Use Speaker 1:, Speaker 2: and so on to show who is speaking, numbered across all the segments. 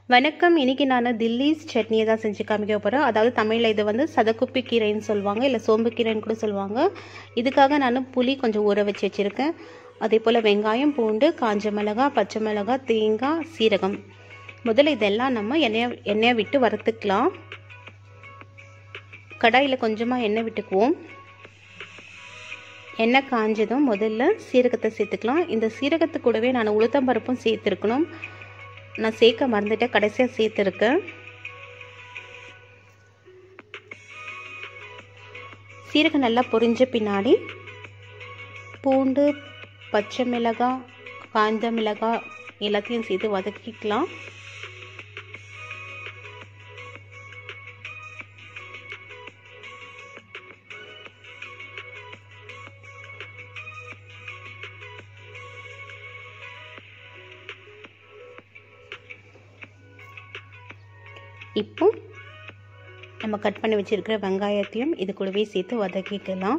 Speaker 1: வணக்கம் இன்னைக்கு நான் தில்லிஸ் சட்னியை தான் செஞ்சு காமிக்க போகிறேன் அதாவது தமிழில் இது வந்து சதக்குப்பி கீரைன்னு சொல்லுவாங்க இல்லை சோம்பு கீரைன்னு கூட சொல்லுவாங்க இதுக்காக நான் புளி கொஞ்சம் ஊற வச்சு வச்சுருக்கேன் அதே போல் வெங்காயம் பூண்டு காஞ்ச மிளகாய் பச்சை மிளகாய் தேங்காய் சீரகம் முதல்ல இதெல்லாம் நம்ம எண்ணெயை எண்ணெயை விட்டு வறுத்துக்கலாம் கடாயில் கொஞ்சமாக எண்ணெய் விட்டுக்குவோம் எண்ணெய் காஞ்சதும் முதல்ல சீரகத்தை சேர்த்துக்கலாம் இந்த சீரகத்து கூடவே நான் உளுத்தம்பருப்பும் சேர்த்துருக்கணும் நான் சேர்க்க மறந்துட்டேன் கடைசியாக சேர்த்துருக்கேன் சீரகம் நல்லா பொரிஞ்ச பின்னாடி பூண்டு பச்சை மிளகாய் காய்ந்த மிளகாய் எல்லாத்தையும் சேர்த்து வதக்கிக்கலாம் இப்போ நம்ம கட் பண்ணி வச்சுருக்கிற வெங்காயத்தையும் இது கூடவே சேர்த்து வதக்கிக்கலாம்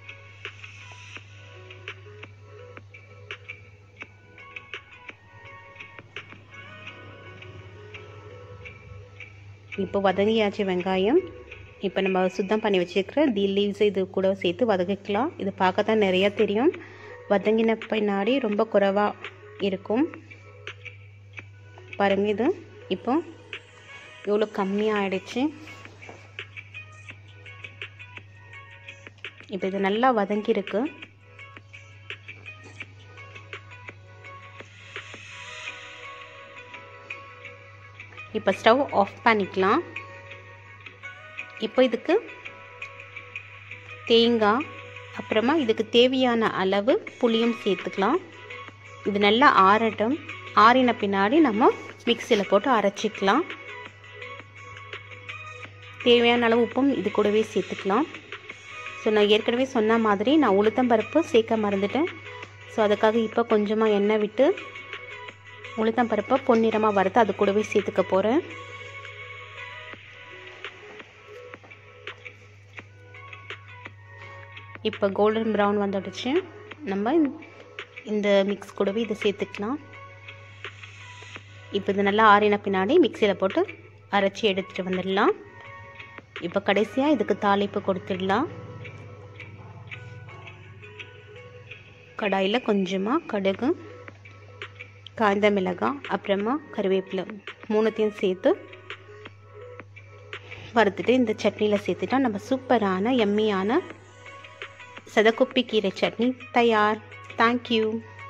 Speaker 1: இப்போ வதங்கியாச்சு வெங்காயம் இப்போ நம்ம சுத்தம் பண்ணி வச்சுருக்கிற தி லீவ்ஸ் இது கூட சேர்த்து வதக்கிக்கலாம் இது பார்க்க தான் நிறையா தெரியும் வதங்கின பின்னாடி ரொம்ப குறைவாக இருக்கும் பாருங்கள் இது இப்போ எவ்வளோ கம்மியாக ஆயிடுச்சு இப்போ இது நல்லா வதங்கியிருக்கு இப்போ ஸ்டவ் ஆஃப் பண்ணிக்கலாம் இப்போ இதுக்கு தேங்காய் அப்புறமா இதுக்கு தேவையான அளவு புளியும் சேர்த்துக்கலாம் இது நல்லா ஆறட்டும் ஆறின பின்னாடி நம்ம மிக்சியில் போட்டு அரைச்சிக்கலாம் தேவையான அளவு உப்பும் இது கூடவே சேர்த்துக்கலாம் ஸோ நான் ஏற்கனவே சொன்ன மாதிரி நான் உளுத்தம்பருப்பு சேர்க்க மறந்துட்டேன் ஸோ அதுக்காக இப்போ கொஞ்சமாக எண்ணெய் விட்டு உளுத்தம்பருப்பை பொன்னிறமாக வறுத்து அது கூடவே சேர்த்துக்க போகிறேன் இப்போ கோல்டன் ப்ரௌன் வந்துடுச்சு நம்ம இந்த மிக்ஸ் கூடவே இதை சேர்த்துக்கலாம் இப்போ இது நல்லா ஆறின பின்னாடி மிக்சியில் போட்டு அரைச்சி எடுத்துகிட்டு வந்துடலாம் இப்போ கடைசியாக இதுக்கு தாளிப்பு கொடுத்துடலாம் கடாயில் கொஞ்சமாக கடுகு காய்ந்த மிளகாய் அப்புறமா கருவேப்பிலை மூணுத்தையும் சேர்த்து வறுத்துட்டு இந்த சட்னியில் சேர்த்துட்டா நம்ம சூப்பரான எம்மியான சதக்குப்பி கீரை சட்னி தயார் தேங்க்யூ